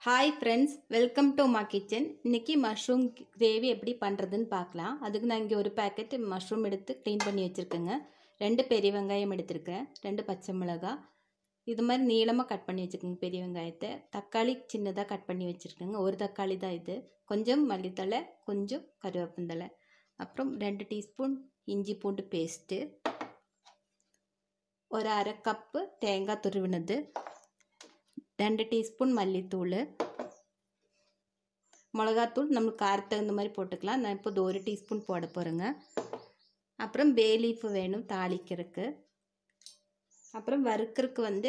hi friends welcome to Maa kitchen இன்றைக்கி mushroom gravy எப்படி பண்ணுறதுன்னு பார்க்கலாம் அதுக்கு நான் இங்கே ஒரு பேக்கெட் மஷ்ரூம் எடுத்து க்ளீன் பண்ணி வச்சுருக்கேங்க ரெண்டு பெரிய வெங்காயம் எடுத்திருக்கேன் ரெண்டு பச்சை மிளகாய் இது மாதிரி நீளமாக கட் பண்ணி வச்சுக்கோங்க பெரிய வெங்காயத்தை தக்காளி சின்னதாக கட் பண்ணி வச்சுருக்கேங்க ஒரு தக்காளி தான் இது கொஞ்சம் மல்லித்தழை கொஞ்சம் கருவேப்பந்தழை அப்புறம் ரெண்டு டீஸ்பூன் இஞ்சி பூண்டு பேஸ்ட்டு ஒரு அரை கப்பு தேங்காய் துருவினது ரெண்டு டீஸ்பூன் மல்லித்தூள் மிளகாத்தூள் நம்மளுக்கு காரத்துக்கு தகுந்த மாதிரி போட்டுக்கலாம் நான் இப்போ ஒரு டீஸ்பூன் போட போகிறேங்க அப்புறம் பே லீஃப் வேணும் தாளிக்கிறதுக்கு அப்புறம் வறுக்கிறதுக்கு வந்து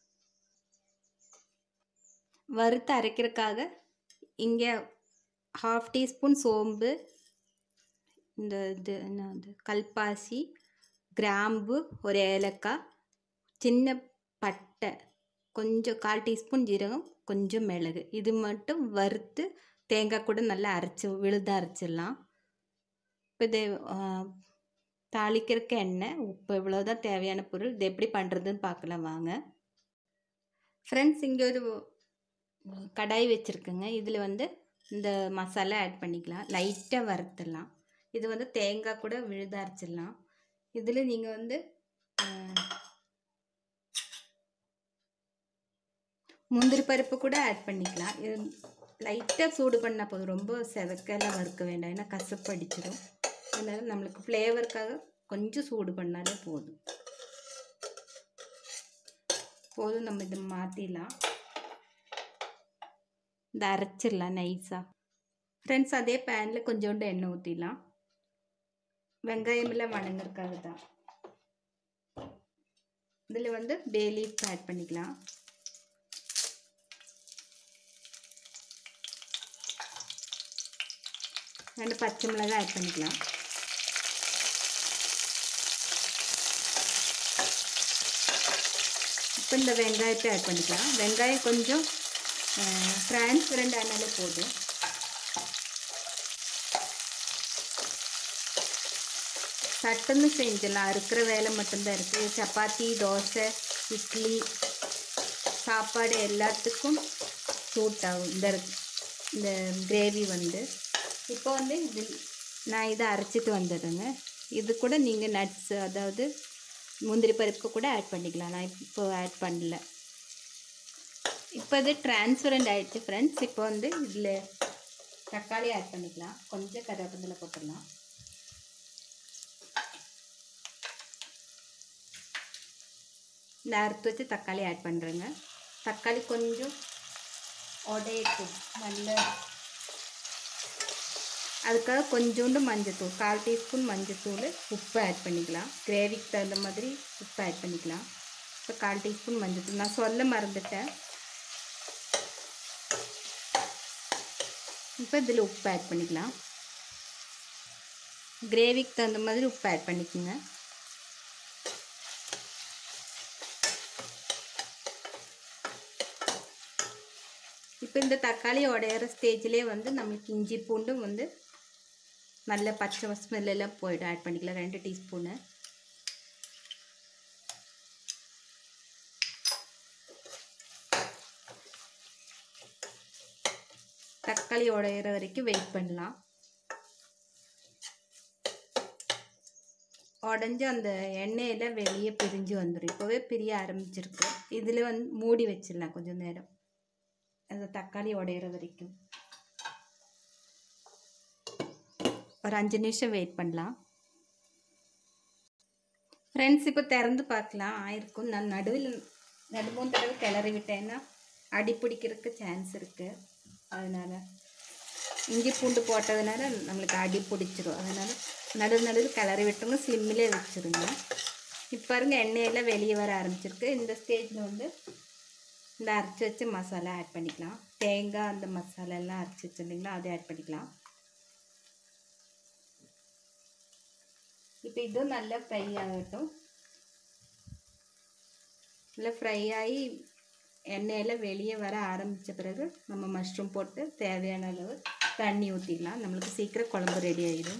வறுத்து அரைக்கிறதுக்காக இங்கே ஹாஃப் டீஸ்பூன் சோம்பு இந்த இது என்ன அது கல்பாசி கிராம்பு ஒரு ஏலக்காய் சின்ன பட்டை கொஞ்சம் கால் டீஸ்பூன் ஜீரகம் கொஞ்சம் மிளகு இது மட்டும் வறுத்து தேங்காய் கூட நல்லா அரைச்சி விழுதாக அரைச்சிடலாம் இப்போ இது தாளிக்கிறதுக்கு எண்ணெய் உப்பு இவ்வளோதான் தேவையான பொருள் இது எப்படி பண்ணுறதுன்னு பார்க்கலாம் வாங்க ஃப்ரெண்ட்ஸ் இங்கே ஒரு கடாய் வச்சுருக்குங்க இதில் வந்து இந்த மசாலா ஆட் பண்ணிக்கலாம் லைட்டாக வறுத்துடலாம் இது வந்து தேங்காய் கூட விழுதாக அரைச்சிடலாம் இதில் நீங்கள் வந்து முந்திரி பருப்பு கூட ஆட் பண்ணிக்கலாம் இது லைட்டாக சூடு பண்ணால் போதும் ரொம்ப செவக்கெல்லாம் வறுக்க வேண்டாம் ஏன்னா கசப்பு அடிச்சிடும் அதனால் நம்மளுக்கு ஃப்ளேவருக்காக கொஞ்சம் சூடு பண்ணாலே போதும் போதும் நம்ம இதை மாற்றிடலாம் இந்த அரைச்சிடலாம் நைஸாக ஃப்ரெண்ட்ஸ் அதே பேனில் கொஞ்சோண்டு எண்ணெய் ஊற்றிடலாம் வெங்காயமெல்லாம் வணங்குறதுக்காக தான் இதில் வந்து பே லீஃப் ஆட் பண்ணிக்கலாம் ரெண்டு பச்சை மிளகாய் ஆட் பண்ணிக்கலாம் இப்போ இந்த வெங்காயத்தை ஆட் பண்ணிக்கலாம் வெங்காயம் கொஞ்சம் டிரான்ஸ்பரண்ட் ஆனாலே போதும் சட்டுன்னு செஞ்சிடலாம் இருக்கிற வேலை மட்டும்தான் இருக்குது சப்பாத்தி தோசை இட்லி சாப்பாடு எல்லாத்துக்கும் சூட் ஆகும் இந்த இந்த கிரேவி வந்து இப்போ வந்து இது நான் இதை அரைச்சிட்டு வந்துடுறேங்க இது கூட நீங்கள் நட்ஸ் அதாவது முந்திரி பருப்பு கூட ஆட் பண்ணிக்கலாம் நான் இப்போ ஆட் பண்ணல இப்போ இது டிரான்ஸ்பரண்ட் ஆகிடுச்சு ஃப்ரெண்ட்ஸ் இப்போ வந்து இதில் தக்காளி ஆட் பண்ணிக்கலாம் கொஞ்சம் கருவேப்பிலை போட்டுடலாம் இந்த அறுத்து வச்சு தக்காளி ஆட் பண்ணுறேங்க தக்காளி கொஞ்சம் உடையட்டும் நல்ல அதுக்காக கொஞ்சோண்டு மஞ்சத்தூள் கால் டீஸ்பூன் மஞ்சத்தூள் உப்பு ஆட் பண்ணிக்கலாம் கிரேவிக்கு தகுந்த மாதிரி உப்பு ஆட் பண்ணிக்கலாம் இப்போ கால் டீஸ்பூன் மஞ்சத்தூள் நான் சொல்ல மறந்துட்டேன் இப்போ இதில் உப்பு ஆட் பண்ணிக்கலாம் கிரேவிக்கு தகுந்த மாதிரி உப்பு ஆட் பண்ணிக்கோங்க இப்போ இந்த தக்காளி உடையிற ஸ்டேஜ்லேயே வந்து நம்மளுக்கு இஞ்சி பூண்டும் வந்து நல்ல பச்சை ஸ்மெல்லாம் போயிடும் ஆட் பண்ணிக்கலாம் ரெண்டு டீஸ்பூனு தக்காளி உடையிற வரைக்கும் வெயிட் பண்ணலாம் உடஞ்சி அந்த எண்ணெயில் வெளியே பிரிஞ்சு வந்துடும் இப்போவே பிரிய ஆரம்பிச்சிருக்கு இதில் வந்து மூடி வச்சிடலாம் கொஞ்சம் நேரம் அந்த தக்காளி உடையிற வரைக்கும் ஒரு அஞ்சு நிமிஷம் வெயிட் பண்ணலாம் ஃப்ரெண்ட்ஸ் இப்போ திறந்து பார்க்கலாம் ஆயிருக்கும் நான் நடுவில் ரெண்டு மூணு தடவை கிளறி விட்டேன்னா அடி பிடிக்கிறதுக்கு சான்ஸ் இருக்குது அதனால் இஞ்சி பூண்டு போட்டதுனால நம்மளுக்கு அடி பிடிச்சிரும் அதனால் நடுவு நடுவில் கிளறி விட்டோங்க ஸ்லிம்மிலே வச்சுருங்க இப்போ பாருங்க எண்ணெயெல்லாம் வெளியே வர ஆரம்பிச்சிருக்கு இந்த ஸ்டேஜில் வந்து இந்த அரைச்சி வச்ச மசாலா ஆட் பண்ணிக்கலாம் தேங்காய் அந்த மசாலா எல்லாம் அரைச்சி வச்சுருந்தீங்களா அதை ஆட் பண்ணிக்கலாம் இப்போ இதுவும் நல்லா ஃப்ரை ஆகட்டும் நல்லா ஃப்ரை ஆகி எண்ணெயில் வெளியே வர ஆரம்பித்த பிறகு நம்ம மஷ்ரூம் போட்டு தேவையான அளவு தண்ணி ஊற்றிடலாம் நம்மளுக்கு சீக்கிரம் குழம்பு ரெடி ஆகிடும்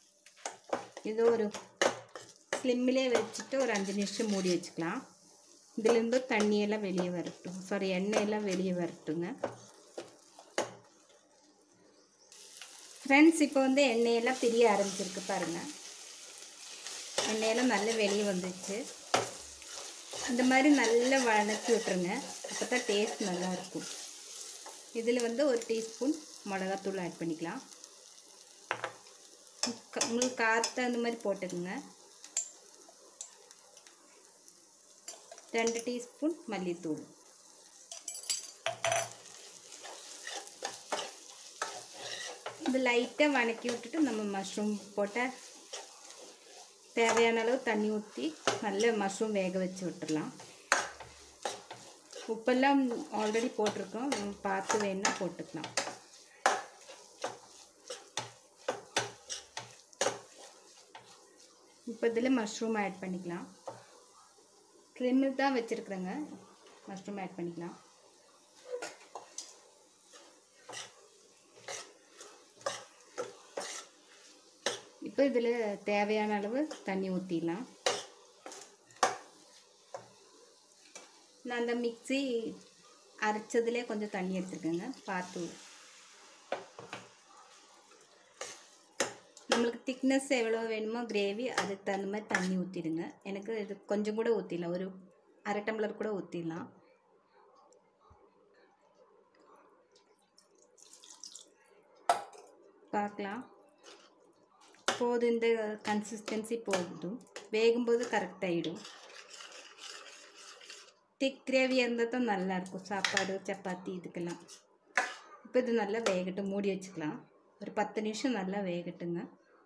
இது ஒரு ஸ்லிம்மிலே வச்சுட்டு ஒரு அஞ்சு நிமிஷம் மூடி வச்சுக்கலாம் இதுலேருந்து தண்ணியெல்லாம் வெளியே வரட்டும் சாரி எண்ணெயெல்லாம் வெளியே வரட்டுங்க ஃப்ரெண்ட்ஸ் இப்போ வந்து எண்ணெயெல்லாம் பிரிய ஆரம்பிச்சிருக்கு பாருங்கள் எண்ணெயெல்லாம் நல்லா வெளியே வந்துச்சு இந்த மாதிரி நல்லா வதக்கி விட்டுருங்க அப்போ தான் டேஸ்ட் நல்லாயிருக்கும் இதில் வந்து ஒரு டீஸ்பூன் மிளகாத்தூள் ஆட் பண்ணிக்கலாம் க- உங்களுக்கு காற்று அந்த மாதிரி போட்டுக்கோங்க ரெண்டு டீஸ்பூன் மல்லித்தூள் இது லைட்டாக வதக்கி விட்டுட்டு நம்ம மஷ்ரூம் போட்டால் தேவையான அளவு தண்ணி ஊற்றி நல்ல மஷ்ரூம் வேக வச்சு விட்டுறலாம் உப்பெல்லாம் ஆல்ரெடி போட்டிருக்கோம் நம்ம பார்த்து வேணுன்னா போட்டுக்கலாம் இப்போ இதில் மஷ்ரூம் ஆட் பண்ணிக்கலாம் ட்ரிம்மில் தான் வச்சுருக்குறேங்க மஷ்ரூம் ஆட் பண்ணிக்கலாம் இப்போ இதில் தேவையான அளவு தண்ணி ஊற்றிடலாம் நான் அந்த மிக்ஸி அரைச்சதுலே கொஞ்சம் தண்ணி எடுத்துருக்கேங்க பார்த்து நம்மளுக்கு திக்னஸ் எவ்வளோ வேணுமோ கிரேவி அதுக்கு தகுந்த மாதிரி தண்ணி ஊற்றிடுங்க எனக்கு இது கொஞ்சம் கூட ஊற்றிடலாம் ஒரு அரை டம்ளர் கூட ஊற்றிடலாம் பார்க்கலாம் போதும் இந்த கன்சிஸ்டன்சி போதும் வேகும்போது கரெக்ட் ஆகிடும் திக் கிரேவியாக இருந்தால் தான் நல்லாயிருக்கும் சாப்பாடு சப்பாத்தி இதுக்கெல்லாம் இப்போ இது நல்லா வேகட்டும் மூடி வச்சுக்கலாம் ஒரு பத்து நிமிஷம் நல்லா வேகட்டுங்க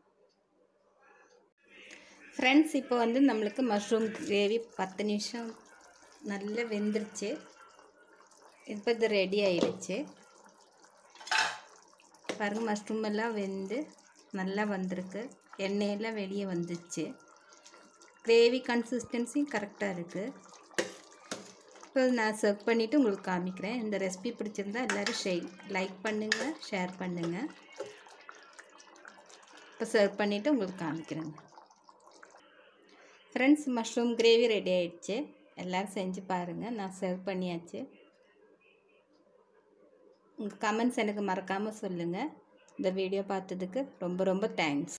ஃப்ரெண்ட்ஸ் இப்போ வந்து நம்மளுக்கு மஷ்ரூம் கிரேவி பத்து நிமிஷம் நல்லா வெந்துருச்சு இப்போ இது ரெடி ஆயிடுச்சு பாருங்கள் மஷ்ரூம் எல்லாம் வெந்து நல்லா வந்திருக்கு எண்ணெயெல்லாம் வெளியே வந்துச்சு கிரேவி கன்சிஸ்டன்சியும் கரெக்டாக இருக்குது இப்போ நான் சர்வ் பண்ணிவிட்டு உங்களுக்கு காமிக்கிறேன் இந்த ரெசிபி பிடிச்சிருந்தா எல்லோரும் ஷே லைக் பண்ணுங்கள் ஷேர் பண்ணுங்கள் இப்போ சர்வ் பண்ணிவிட்டு உங்களுக்கு காமிக்கிறேங்க ஃப்ரெண்ட்ஸ் மஷ்ரூம் கிரேவி ரெடி ஆயிடுச்சு எல்லோரும் செஞ்சு பாருங்கள் நான் சர்வ் பண்ணியாச்சு உங்கள் கமெண்ட்ஸ் எனக்கு மறக்காமல் சொல்லுங்கள் இந்த வீடியோ பார்த்ததுக்கு ரொம்ப ரொம்ப தேங்க்ஸ்